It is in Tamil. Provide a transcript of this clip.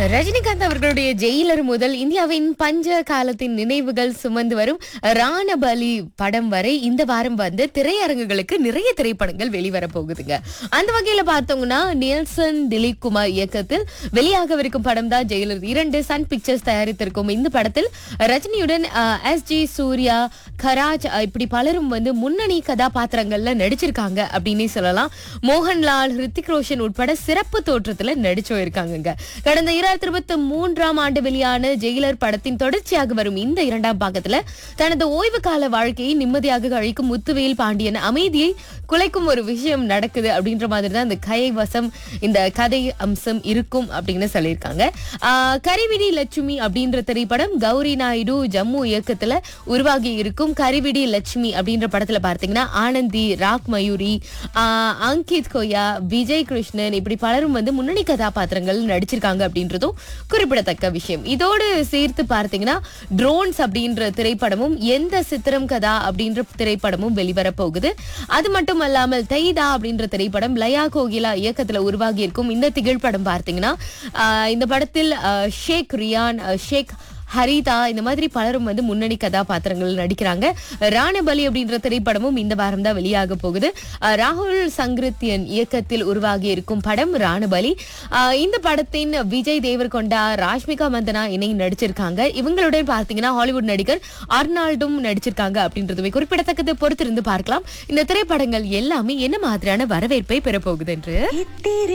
ரஜினிகாந்த் அவர்களுடைய ஜெயிலர் முதல் இந்தியாவின் பஞ்ச காலத்தின் நினைவுகள் சுமந்து வரும் ராணபலி படம் வரை இந்த வாரம் வந்து திரையரங்குகளுக்கு நிறைய திரைப்படங்கள் வெளிவர போகுதுங்க அந்த வகையில பார்த்தோம்னா நியல்சன் திலீப் குமார் இயக்கத்தில் வெளியாகவிருக்கும் படம் தான் ஜெயிலர் இரண்டு சன் பிக்சர்ஸ் தயாரித்திருக்கும் இந்த படத்தில் ரஜினியுடன் எஸ் ஜி சூர்யா கராஜ் அஹ், இப்படி பலரும் வந்து முன்னணி கதாபாத்திரங்கள்ல நடிச்சிருக்காங்க அப்படின்னே சொல்லலாம் மோகன்லால் ஹிருத்திக் ரோஷன் உட்பட சிறப்பு தோற்றத்துல நடிச்சு இருக்காங்க கடந்த இரண்டாயிரத்தி இருபத்தி மூன்றாம் ஆண்டு வெளியான ஜெயிலர் படத்தின் தொடர்ச்சியாக வரும் இந்த இரண்டாம் பாகத்துல தனது ஓய்வு கால வாழ்க்கையை நிம்மதியாக கழிக்கும் முத்துவேல் பாண்டியன் அமைதியை குலைக்கும் ஒரு விஷயம் நடக்குது அப்படின்ற மாதிரி தான் இந்த கதை வசம் இந்த கதை அம்சம் இருக்கும் அப்படின்னு சொல்லியிருக்காங்க ஆஹ், கரிவிடி லட்சுமி அப்படின்ற திரைப்படம் கௌரி நாயுடு ஜம்மு இயக்கத்துல உருவாகி இருக்கும் கரிவிடி லட்சுமி அப்படின்ற படத்துல பார்த்தீங்கன்னா ஆனந்தி ராக் மயூரி ஆஹ், அங்கித் கோயா விஜய் கிருஷ்ணன் இப்படி பலரும் வந்து முன்னணி கதாபாத்திரங்கள் நடிச்சிருக்காங்க அப்படின்றதும் குறிப்பிடத்தக்க விஷயம் இதோடு சேர்த்து பார்த்தீங்கன்னா ட்ரோன்ஸ் அப்படின்ற திரைப்படமும் எந்த சித்திரம் கதா அப்படின்ற திரைப்படமும் வெளிவர போகுது அது மட்டும் அல்லாமல் தைதா அப்படின்ற திரைப்படம் லயா கோகிலா இயக்கத்துல உருவாகி இருக்கும் இந்த திகழ் படம் பார்த்தீங்கன்னா ஆஹ், இந்த படத்தில் ஆஹ், ஷேக் ரியான் ஆஹ், ஷேக் ஹரிதா இந்த மாதிரி பலரும் வந்து முன்னணி கதாபாத்திரங்கள் நடிக்கிறாங்க ராணபலி அப்படின்ற திரைப்படமும் இந்த வாரம் தான் வெளியாக போகுது அஹ் ராகுல் சங்கிருத்தியன் இயக்கத்தில் உருவாகி இருக்கும் படம் ராணபலி அஹ் இந்த படத்தின் விஜய் தேவர்கொண்டா ராஷ்மிகா மந்தனா இணை நடிச்சிருக்காங்க இவங்களுடன் பார்த்தீங்கன்னா ஹாலிவுட் நடிகர் அர்னால்டும் நடிச்சிருக்காங்க அப்படின்றதுமே குறிப்பிடத்தக்கது பொறுத்திருந்து பார்க்கலாம் இந்த திரைப்படங்கள் எல்லாமே என்ன மாதிரியான வரவேற்பை பெறப்போகுது என்று